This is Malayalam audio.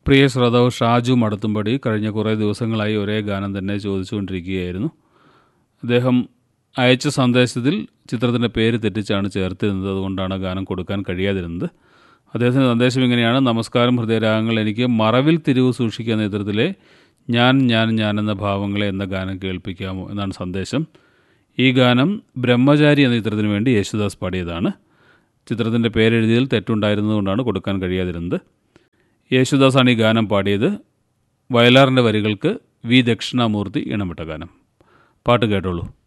പ്രിയ ശ്രോതാവ് ഷാജു മടത്തുംപടി കഴിഞ്ഞ കുറേ ദിവസങ്ങളായി ഒരേ ഗാനം തന്നെ ചോദിച്ചുകൊണ്ടിരിക്കുകയായിരുന്നു അദ്ദേഹം അയച്ച സന്ദേശത്തിൽ ചിത്രത്തിൻ്റെ പേര് തെറ്റിച്ചാണ് ചേർത്തിരുന്നത് അതുകൊണ്ടാണ് ഗാനം കൊടുക്കാൻ കഴിയാതിരുന്നത് അദ്ദേഹത്തിൻ്റെ സന്ദേശം ഇങ്ങനെയാണ് നമസ്കാരം ഹൃദയരാഗങ്ങൾ എനിക്ക് മറവിൽ തിരിവ് സൂക്ഷിക്കുക എന്ന ചിത്രത്തിലെ ഞാൻ ഞാൻ ഞാൻ എന്ന ഭാവങ്ങളെ എന്ന ഗാനം കേൾപ്പിക്കാമോ എന്നാണ് സന്ദേശം ഈ ഗാനം ബ്രഹ്മചാരി എന്ന ചിത്രത്തിന് വേണ്ടി യേശുദാസ് പാടിയതാണ് ചിത്രത്തിൻ്റെ പേരെഴുതിയതിൽ തെറ്റുണ്ടായിരുന്നതുകൊണ്ടാണ് കൊടുക്കാൻ കഴിയാതിരുന്നത് യേശുദാസാണ് ഈ ഗാനം പാടിയത് വയലാറിൻ്റെ വരികൾക്ക് വി ദക്ഷിണാമൂർത്തി ഇണമിട്ട ഗാനം പാട്ട് കേട്ടോളൂ